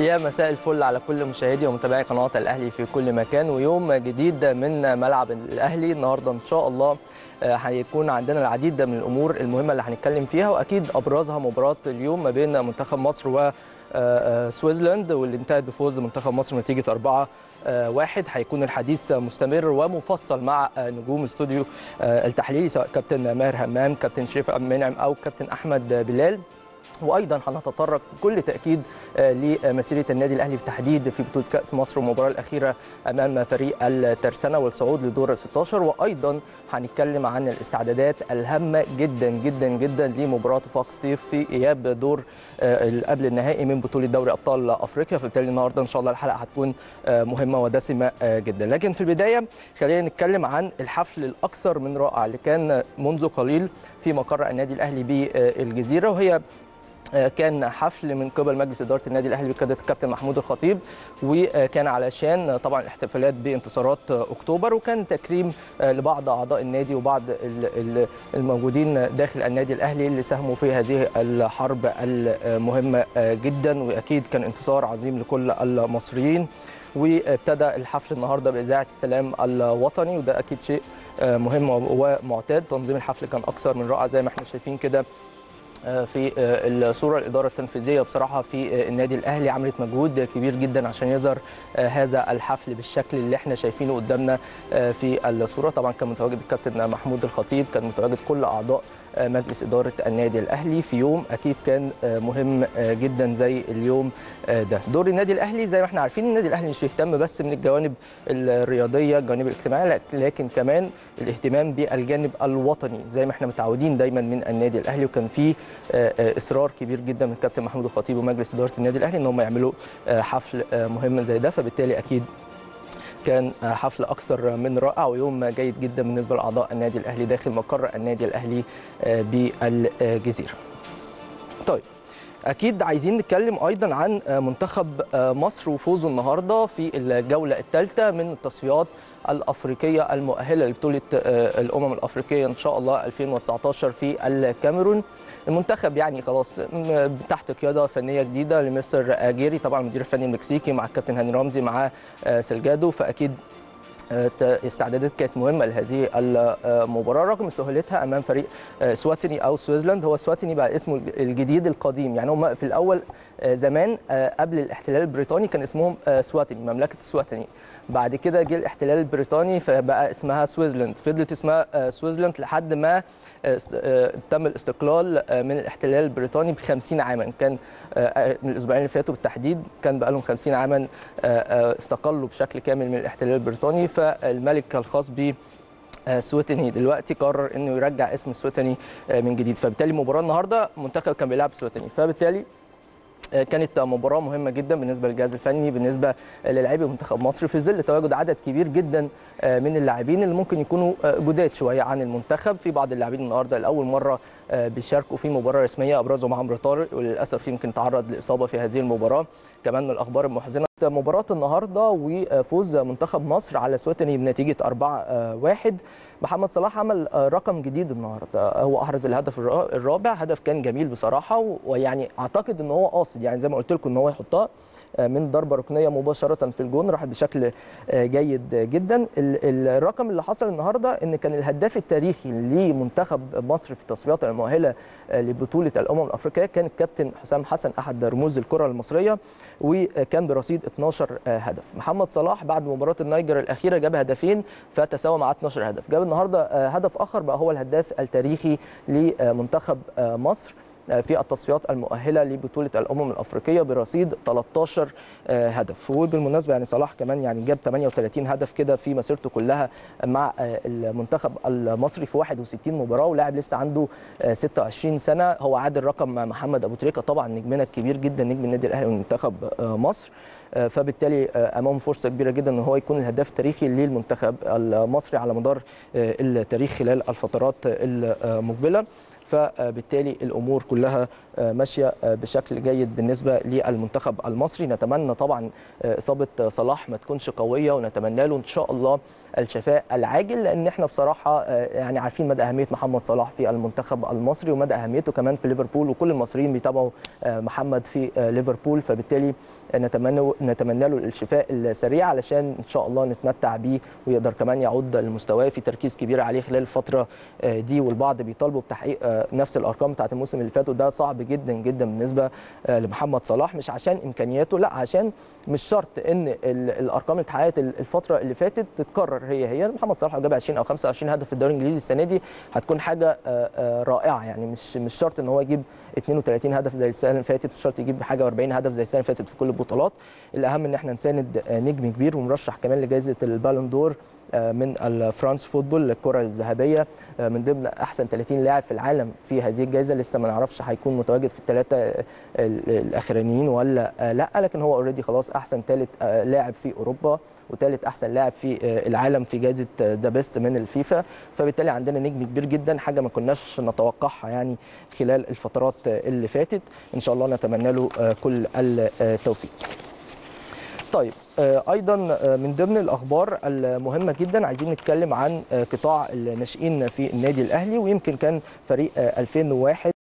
يا مساء الفل على كل مشاهدي ومتابعي قناه الاهلي في كل مكان ويوم جديد من ملعب الاهلي النهارده ان شاء الله هيكون عندنا العديد من الامور المهمه اللي هنتكلم فيها واكيد ابرزها مباراه اليوم ما بين منتخب مصر و سويسلاند واللي انتهت بفوز منتخب مصر نتيجه 4 واحد هيكون الحديث مستمر ومفصل مع نجوم استوديو التحليلي سواء كابتن ماهر همام كابتن شريف عبد المنعم او كابتن احمد بلال وايضا هنتطرق بكل تاكيد لمسيره النادي الاهلي بالتحديد في بطوله كاس مصر والمباراه الاخيره امام فريق الترسانه والصعود لدور 16 وايضا هنتكلم عن الاستعدادات الهامه جدا جدا جدا لمباراه وفاق سطيف في اياب دور قبل النهائي من بطوله دوري ابطال افريقيا فبالتالي النهارده ان شاء الله الحلقه هتكون مهمه ودسمه جدا لكن في البدايه خلينا نتكلم عن الحفل الاكثر من رائع اللي كان منذ قليل في مقر النادي الاهلي بالجزيره وهي كان حفل من قبل مجلس اداره النادي الاهلي بقياده الكابتن محمود الخطيب وكان علشان طبعا الاحتفالات بانتصارات اكتوبر وكان تكريم لبعض اعضاء النادي وبعض الموجودين داخل النادي الاهلي اللي ساهموا في هذه الحرب المهمه جدا واكيد كان انتصار عظيم لكل المصريين وابتدى الحفل النهارده باذاعه السلام الوطني وده اكيد شيء مهم ومعتاد تنظيم الحفل كان اكثر من رائع زي ما احنا شايفين كده في الصوره الاداره التنفيذيه بصراحه في النادي الاهلي عملت مجهود كبير جدا عشان يظهر هذا الحفل بالشكل اللي احنا شايفينه قدامنا في الصوره طبعا كان متواجد الكابتن محمود الخطيب كان متواجد كل اعضاء مجلس إدارة النادي الأهلي في يوم أكيد كان مهم جدا زي اليوم ده دور النادي الأهلي زي ما احنا عارفين النادي الأهلي مش بيهتم بس من الجوانب الرياضية الجانب الاجتماعي لكن كمان الاهتمام بالجانب الوطني زي ما احنا متعودين دايما من النادي الأهلي وكان في إصرار كبير جدا من الكابتن محمود الخطيب ومجلس إدارة النادي الأهلي إن هم يعملوا حفل مهم زي ده فبالتالي أكيد كان حفل اكثر من رائع ويوم جيد جدا بالنسبه لاعضاء النادي الاهلي داخل مقر النادي الاهلي بالجزيره. طيب اكيد عايزين نتكلم ايضا عن منتخب مصر وفوزه النهارده في الجوله الثالثه من التصفيات الافريقيه المؤهله لبطوله الامم الافريقيه ان شاء الله 2019 في الكاميرون المنتخب يعني خلاص تحت قياده فنيه جديده لمستر اجيري طبعا المدير الفني المكسيكي مع الكابتن هاني رمزي مع سلجادو فاكيد استعدادات كانت مهمه لهذه المباراه رغم سهولتها امام فريق سواتني او سويسلاند هو سواتني بقى اسمه الجديد القديم يعني هم في الاول زمان قبل الاحتلال البريطاني كان اسمهم سواتني مملكه سواتني بعد كده جه الاحتلال البريطاني فبقى اسمها سويسلاند فضلت اسمها سويسلاند لحد ما تم الاستقلال من الاحتلال البريطاني ب 50 عاما كان من الاسبوعين اللي فاتوا بالتحديد كان بقى لهم 50 عاما استقلوا بشكل كامل من الاحتلال البريطاني فالملك الخاص ب سويتني دلوقتي قرر انه يرجع اسم سويتني من جديد فبالتالي المباراه النهارده المنتخب كان بيلعب سويتني فبالتالي كانت مباراه مهمه جدا بالنسبه للجهاز الفني بالنسبه للاعبي منتخب مصر في ظل تواجد عدد كبير جدا من اللاعبين اللي ممكن يكونوا جداد شويه عن المنتخب في بعض اللاعبين النهارده لاول مره بيشاركوا في مباراه رسميه ابرزهم عمرو طارق وللاسف يمكن تعرض لاصابه في هذه المباراه كمان من الاخبار المحزنه مباراه النهارده وفوز منتخب مصر على سويتني بنتيجه 4-1 محمد صلاح عمل رقم جديد النهارده هو احرز الهدف الرابع هدف كان جميل بصراحه ويعني اعتقد ان هو قاصد يعني زي ما قلت لكم ان هو يحطها من ضربه ركنيه مباشره في الجون راحت بشكل جيد جدا الرقم اللي حصل النهارده ان كان الهداف التاريخي لمنتخب مصر في التصفيات المؤهله لبطوله الامم الافريقيه كان الكابتن حسام حسن احد رموز الكره المصريه وكان برصيد 12 هدف محمد صلاح بعد مباراه النيجر الاخيره جاب هدفين فتساوى مع 12 هدف جاب النهارده هدف اخر بقى هو الهداف التاريخي لمنتخب مصر في التصفيات المؤهله لبطوله الامم الافريقيه برصيد 13 هدف وبالمناسبه يعني صلاح كمان يعني جاب 38 هدف كده في مسيرته كلها مع المنتخب المصري في 61 مباراه ولاعب لسه عنده 26 سنه هو عادل رقم محمد ابو تريكه طبعا نجمنا الكبير جدا نجم النادي الاهلي ومنتخب مصر فبالتالي امامه فرصه كبيره جدا ان هو يكون الهداف التاريخي للمنتخب المصري على مدار التاريخ خلال الفترات المقبله فبالتالي الامور كلها ماشيه بشكل جيد بالنسبه للمنتخب المصري نتمنى طبعا اصابه صلاح ما تكونش قويه ونتمنى له ان شاء الله الشفاء العاجل لان احنا بصراحه يعني عارفين مدى اهميه محمد صلاح في المنتخب المصري ومدى اهميته كمان في ليفربول وكل المصريين بيتابعوا محمد في ليفربول فبالتالي نتمنى نتمنى له الشفاء السريع علشان ان شاء الله نتمتع بيه ويقدر كمان يعود لمستواه في تركيز كبير عليه خلال الفتره دي والبعض بيطالبوا بتحقيق نفس الارقام بتاعت الموسم اللي فات وده صعب جدا جدا بالنسبه لمحمد صلاح مش عشان امكانياته لا عشان مش شرط ان الارقام اللي اتحققت الفتره اللي فاتت تتكرر هي هي محمد صلاح لو جاب 20 او 25 هدف في الدوري الانجليزي السنه دي هتكون حاجه رائعه يعني مش مش شرط ان هو يجيب 32 هدف زي السنه اللي فاتت مش شرط يجيب حاجه و40 هدف زي السنه اللي فاتت في كل البطولات الاهم ان احنا نساند نجم كبير ومرشح كمان لجائزه البالون دور من الفرانس فوتبول الكره الذهبيه من ضمن احسن 30 لاعب في العالم في هذه الجائزه لسه ما نعرفش هيكون متواجد في الثلاثه الاخرانيين ولا لا لكن هو اوريدي خلاص احسن ثالث لاعب في اوروبا وثالث احسن لاعب في العالم في جائزه ذا بيست من الفيفا فبالتالي عندنا نجم كبير جدا حاجه ما كناش نتوقعها يعني خلال الفترات اللي فاتت ان شاء الله نتمنى له كل التوفيق طيب ايضا من ضمن الاخبار المهمه جدا عايزين نتكلم عن قطاع الناشئين في النادي الاهلي ويمكن كان فريق 2001